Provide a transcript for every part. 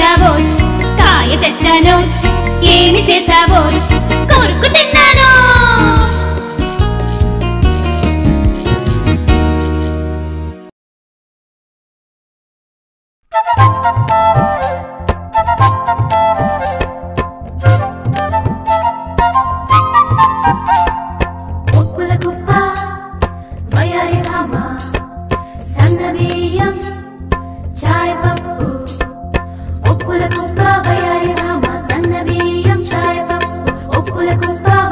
చేసావో కాయ తెచ్చాను ఏమి చేసావో కొరుకు తిన్నాను ఉప్పుల కుప్ప వయారి భామ సన్నబియ్యం చాయ్ పప్పు ఉప్పుల కుప్ప వయారి భామ సన్నబియ్యం చాయ్ పప్పు ఉప్పుల కుప్ప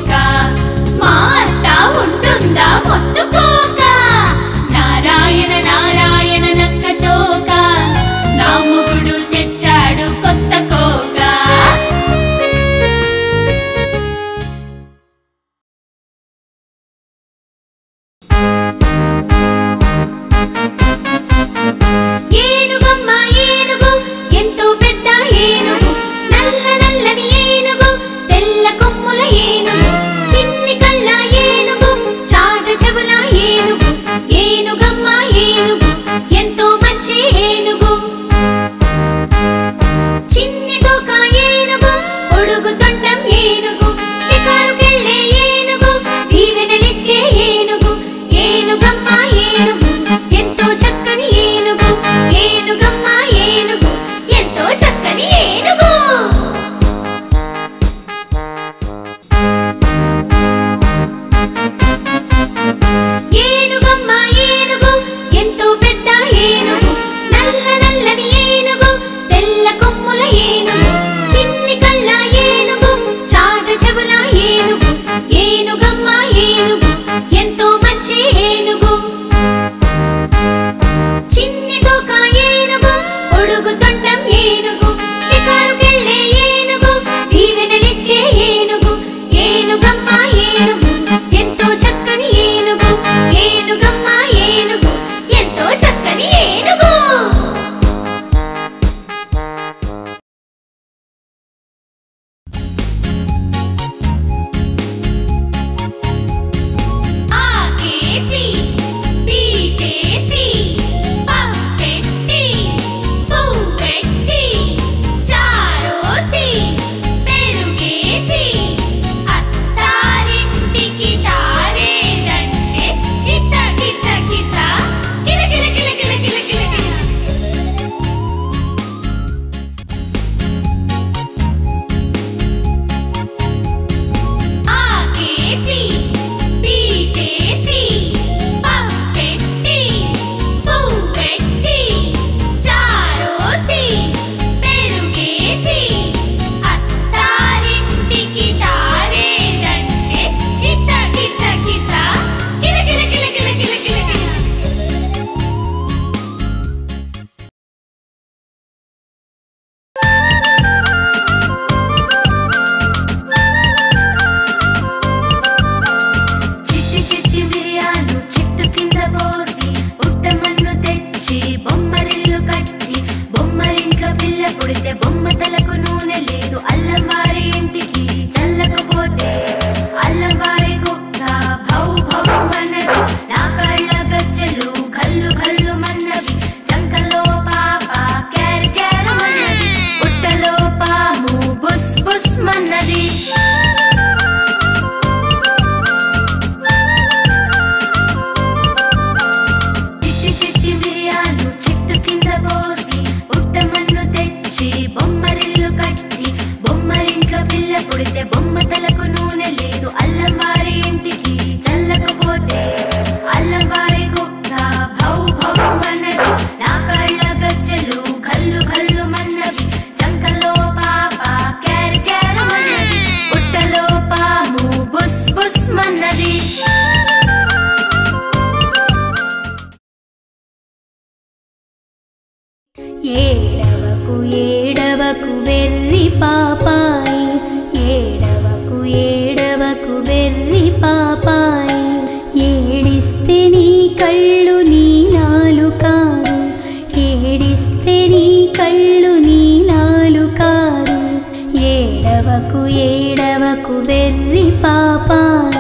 కోక మా అత్త ఉంటుందా మొత్తుకోక నారాయణ నారాయణ నక్క తోక నా మొగుడు తెచ్చాడు కొత్త కోక ఏనుగమ్మ ఏనుగు ఎంతో పెద్ద ఏనుగు నల్ల నల్లని ఏనుగు తెల్ల కొమ్ముల ఏనుగు చిన్ని కళ్ళ ఏనుగు చాట చెవుల ఏనుగు ఏనుగమ్మ ఏనుగు ఎంతో మంచి ఏనుగు చిన్ని తోక ఏనుగు ఒడుగు తొండం ఏనుగు షికారుకెళ్ళే ఏనుగు దీవెనలిచ్చే ఏనుగు ఏనుగమ్మ ఏనుగు ఎంతో చక్కని ఏనుగు ఏనుగమ్మ ఏనుగు ఎంతో చక్కని ఏనుగు ఏనుగమ్మ ఏనుగు ఎంతో పెద్ద ఏనుగు నల్ల నల్లని ఏనుగు తెల్ల కొమ్ముల ఏనుగు చిన్ని కళ్ళ ఏనుగు చాట చెవుల ఏనుగు ఏనుగమ్మ ఏనుగు ఎంతో మంచి ఏనుగు చిన్ని తోక ఏనుగు ఒడుగు తొండం ఏనుగు షికారుకెళ్ళే ఏనుగు దీవెనలిచ్చే ఏనుగు ఏనుగమ్మ ఏనుగు ఎంతో చక్కని ఏనుగు ఏనుగమ్మ ఏనుగు ఎంతో చక్కని ఏనుగు ఆకేసి పీటేసి పప్పెట్టి పువ్వెట్టి చారోసి పెరుగేసి అత్తారింటికి దారేదంటే కిత కిత కిత కిల కిల కిల కిల కిల కిల కిల ఆకేసి పీటేసి పప్పెట్టి పువ్వెట్టి చారోసి పెరుగేసి అత్తారింటికి దారేదంటే కిత కిత కిత కిల కిల కిల కిల కిల కిల కిల చిట్టి చిట్టి మిరియాలు చెట్టు కింద పోసి పుట్టమన్ను తెచ్చి బొమ్మరిల్లు కట్టి బొమ్మరింట్లో పిల్ల పుడితే బొమ్మ తలకు నూనె లేదు అల్లం వారి ఇంటికి చల్లకపోతే అల్లం వారి కుక్క భౌ భౌ మన్నది నా కళ్ళ గజ్జలు కల్లు కల్లు మన్నవి చంకలో పాప క్యారు క్యారు మన్నది పుట్టలో పాము బుస్ బుస్ మన్నది చిట్టి చిట్టి మిరియాలు చెట్టు కింద పోసి పుట్టమన్ను తెచ్చి బొమ్మరిల్లు కట్టి బొమ్మరింట్లో పిల్ల పుడితే బొమ్మ తలకు నూనె లేదు అల్లం వారి ఇంటికి చల్లకపోతే అల్లం వారి కుక్క భౌ భౌ మన్నది నా కళ్ళ గజ్జలు కల్లు కల్లు మన్నవి చంకలో పాప క్యారు క్యారు మన్నది పుట్టలో పాము బుస్ బుస్ మన్నది ఏడవకు ఏడవకు వెర్రి పాపాయి ఏడవకు ఏడవకు వెర్రి పాపాయి ఏడిస్తే నీ కళ్ళు నీలాలు కారు ఏడిస్తే నీ కళ్ళు నీలాలు కారు ఏడవకు ఏడవకు వెర్రి పాపాయి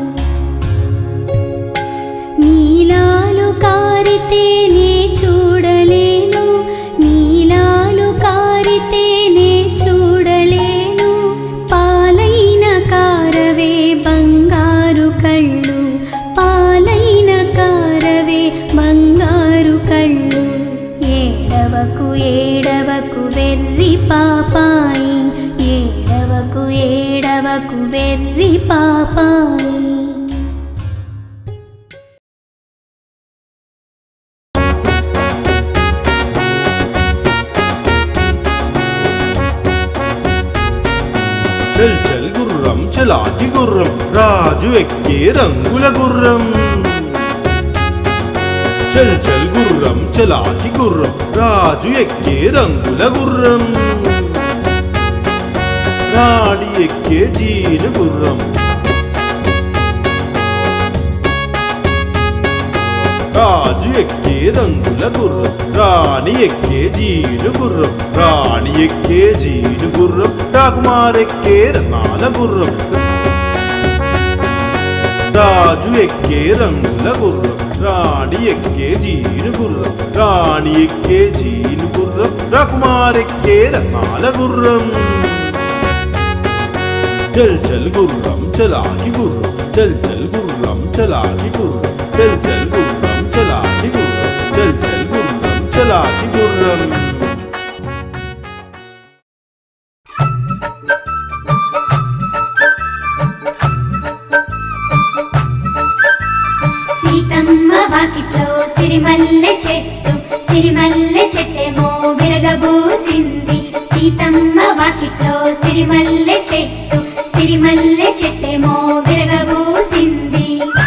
నీలాలు కారితే నే చూడలేను నీలాలు కారితే నే చూడలేను పాలైన కారవే బంగారు కళ్ళు పాలైన కారవే బంగారు కళ్ళు ఏడవకు ఏడవకు వెర్రి పాపాయి ఏడవకు ఏడవకు వెర్రి పాపాయి చల్ చల్ గుర్రం చలాకి చలాకి గుర్రం రాజు ఎక్కే రంగుల గుర్రం చల్ చల్ గుర్రం చలాకి గుర్రం రాజు ఎక్కే రంగుల గుర్రం రాణి ఎక్కే జీను గుర్రం రాజు ఎక్కే రంగుల గుర్రం రాణి ఎక్కే జీను గుర్రం రాణి ఎక్కే జీను గుర్రం రాకుమారెక్కే రత్నాల గుర్రం రాజు ఎక్కే రంగుల గుర్రం రాణి ఎక్కే జీను గుర్రం రాణి ఎక్కే జీను గుర్రం రాకుమారెక్కే రత్నాల గుర్రం చల్ చల్ గుర్రం చలాకి గుర్రం చల్ చల్ గుర్రం చలాకి గుర్రం చల్ చల్ గుర్రం చలాకి గుర్రం చల్ చల్ గుర్రం చలాకి గుర్రం సీతమ్మ వాకిట్లో సిరిమల్లె చెట్టు సిరిమల్లె చెట్టేమో విరగబూసింది సీతమ్మ వాకిట్లో సిరిమల్లె చెట్టు సిరిమల్లె చెట్టేమో విరగబూసింది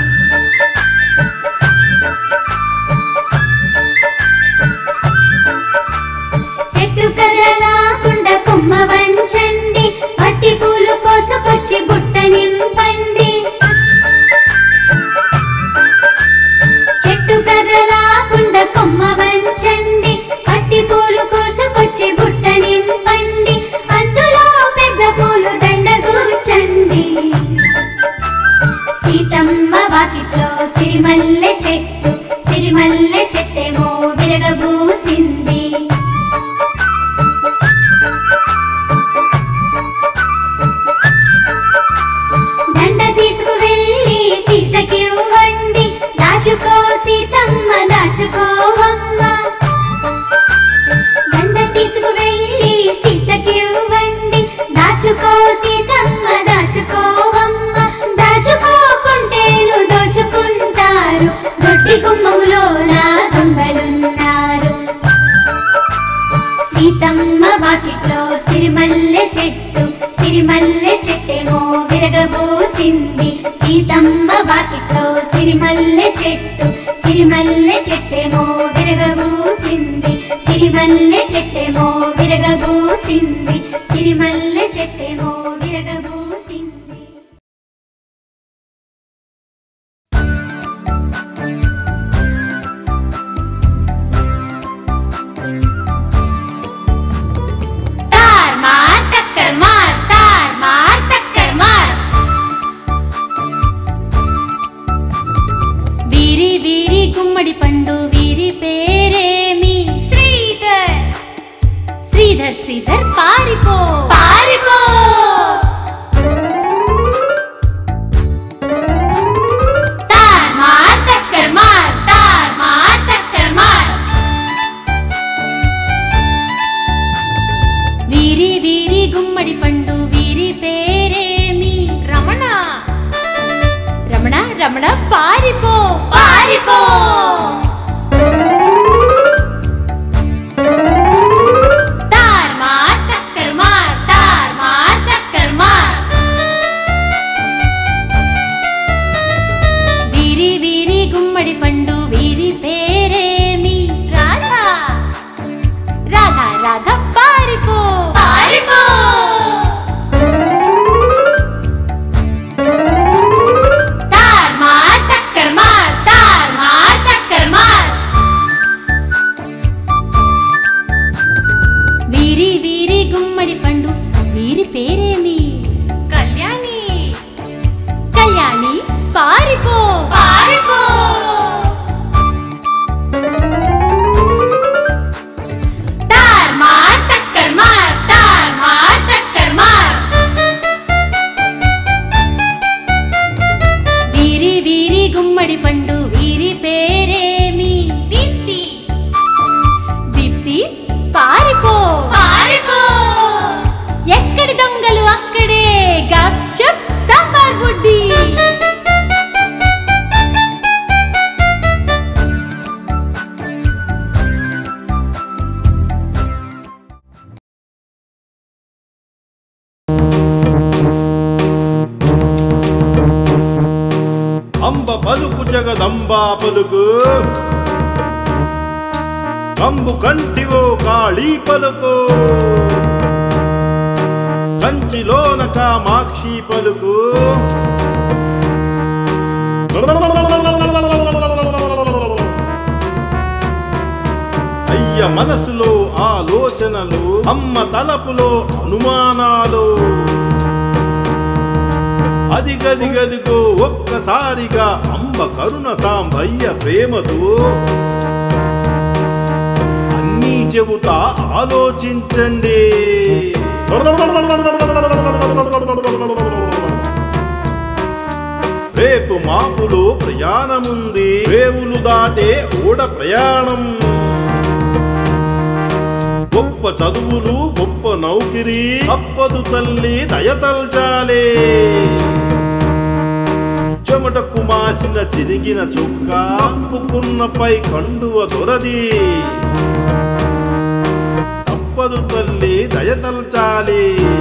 చెట్టు కదలాకుండా కొమ్మ వంచండి పట్టి పూలు కోసకొచ్చి బుట్ట నింపండి చెట్టు కదలాకుండా కొమ్మ వంచండి పట్టి పూలు కోసకొచ్చి బుట్ట నింపండి అందులో పెద్ద పూలు దండగూర్చండి సీతమ్మ వాకిట్లో సిరిమల్లె చెట్టు సిరిమల్లె చెట్టేమో విరగబూసింది దండ తీసుకు వెళ్ళి సీతకి ఇవ్వండి దాచుకో సీతమ్మ దాచుకోవమ్మ దండ తీసుకు వెళ్ళి సీతకి ఇవ్వండి దాచుకో సీతమ్మ దాచుకోవమ్మ దాచుకోకుంటేను దోచుకుంటారు దొడ్డి గుమ్మములో నా దొంగలున్నారు సీతమ్మ వాకిట్లో సిరిమల్లె చెట్టు సిరిమల్లె చెట్టేమో విరగబూసింది సీతమ్మ వాకిట్లో సిరిమల్లె చెట్టు సిరిమల్లె చెట్టేమో విరగబూసింది సిరిమల్లె చెట్టేమో విరగబూసింది సిరిమల్లె చెట్టేమో విరగబూసింది तार मार टक्कर मार तार मार टक्कर मार వీరి వీరి గుమ్మడి పండు వీరి పేరేమి श्रीधर శ్రీధర్ శ్రీధర్ పారిపో पारिपो तार मार टक्कर मार तार मार टक्कर मार వీరి వీరి గుమ్మడి పండు వీరి పేరేమి रमण రమణ రమణ పారిపో पारिपो तार मार टक्कर मार तार मार टक्कर मार వీరి వీరి గుమ్మడి పండు వీరి పేరేమి राधा రాధా రాధా పారిపో పారిపో तार मार टक्कर मार तार मार टक्कर मार వీరి వీరి గుమ్మడి పండు వీరి పేరేమి కళ్యాణి కళ్యాణి పారిపో పారిపో तार मार टक्कर मार तार मार टक्कर मार వీరి వీరి గుమ్మడి పండు వీరి పేరేమి దీప్తి దిప్పి పారిపో పారిపో ఎక్కడి దొంగలు అక్కడే గప్చప్ సాంబార్ బుడ్డి అంబ పలుకు జగదంబా పలుకు కంబు కంటివో కాళీ పలుకు కంచిలోన కామాక్షి పలుకు అయ్య మనసులో ఆలోచనలు అమ్మ తలపులో అనుమానాలు అదిగదిగదిగో ఒక్కసారిగా అంబ కరుణ సాంబయ్య ప్రేమతో అన్నీ చెబుతా ఆలోచించండి రేపు మాపులో ప్రయాణముంది రేవులు దాటే ఓడ ప్రయాణం గొప్ప చదువులు గొప్ప నౌకిరి తప్పదు తల్లి దయతల్చాలే చెమట కుమాసిన చిరిగిన చుక్క అప్పుకున్నపై కండువ దొరది తప్పదు తల్లి దయతల్చాలి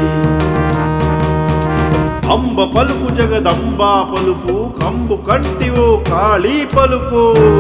అంబ పలుకు జగదంబా పలుకు కంబు కంటివో కాళీ పలుకు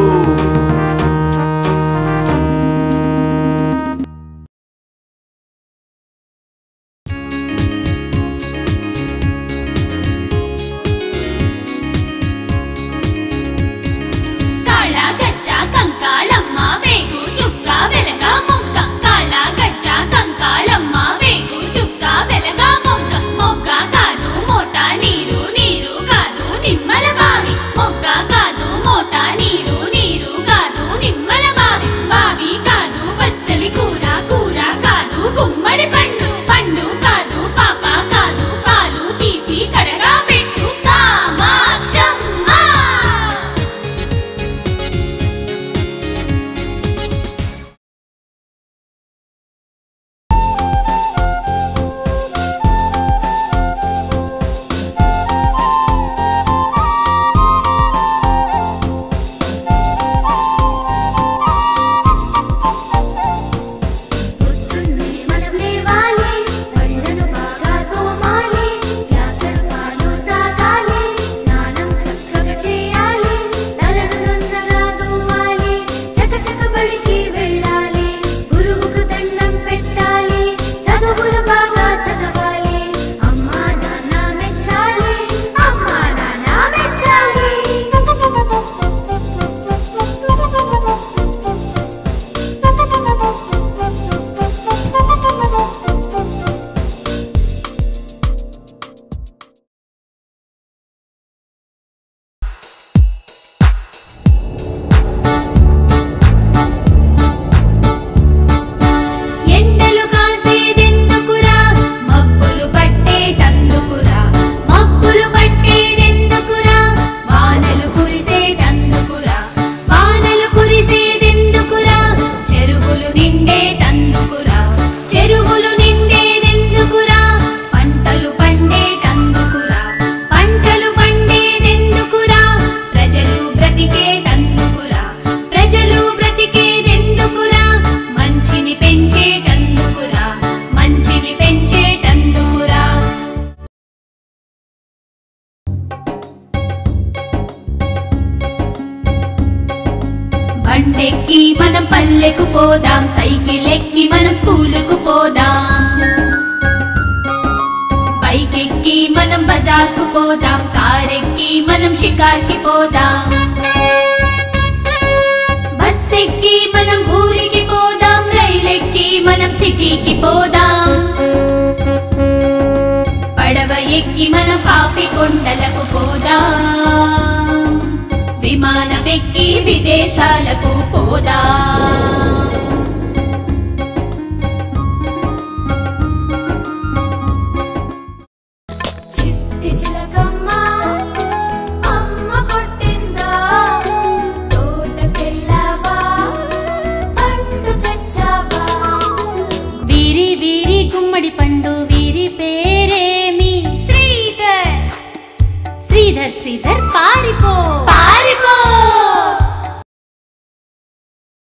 కాళ గజ్జ కంకాళమ్మ వేగు చుక్క వెలగ మొగ్గ కాళ గజ్జ కంకాళమ్మ వేగు చుక్క వెలగ మొగ్గ మొగ్గ కాదు మోట నీరు నీరు కాదు నిమ్మల బావి మొగ్గ కాదు మోట నీరు నీరు కాదు నిమ్మల బావి బావి కాదు పచ్చని కూర కూర కాదు గుమ్మడి పండు పండు కాదు పాప కాదు పాలు తీసి కడగా పెట్టు కామాక్షమ్మ పొద్దున్నే మనం లేవాలి పళ్ళను బాగా తోమాలి గ్లాసుడు పాలు తాగాలి స్నానం చక్కగా చేయాలి తలను నున్నగా దువ్వాలి చకచక బడికి వెళ్ళాలి గురువుకు దండం పెట్టాలి చదువులు బాగా చదవాలి అమ్మా నాన్న మెచ్చాలి అమ్మా నాన్న మెచ్చాలి ఎండలు కాసేదెందుకురా మబ్బులు పట్టేటందుకురా మబ్బులు పట్టేదెందుకురా వానలు కురిసేటందుకురా వానలు కురిసేదెందుకురా చెరువులు నిండేటందుకురా చెరువులు నిండేదెందుకురా పంటలు పండేటందుకురా పంటలు పండేదెందుకురా ప్రజలు బ్రతికేటందుకురా ప్రజలు బ్రతికేదెందుకురా మంచిని పెంచేటందుకురా మంచిని పెంచేటందుకురా బండెక్కి మనం పల్లెకు పోదాం సైకిల్ ఎక్కి మనం స్కూలుకు పోదాం బైక్ ఎక్కి మనం బజార్కు పోదాం కార్ ఎక్కి మనం షికార్కి పోదాం బస్ ఎక్కి మనం ఊరికి పోదాం రైలు ఎక్కి మనం సిటీకి పోదాం పడవ ఎక్కి మనం పాపి కొండలకు పోదాం విమానం ఎక్కి విదేశాలకు పోదాం చిట్టి చిలకమ్మ అమ్మ కొట్టిందా తోటకెళ్ళావా పండు తెచ్చావా వీరి వీరి గుమ్మడి పండు వీరి పేరేమి శ్రీధర్ శ్రీధర్ శ్రీధర్ పారిపో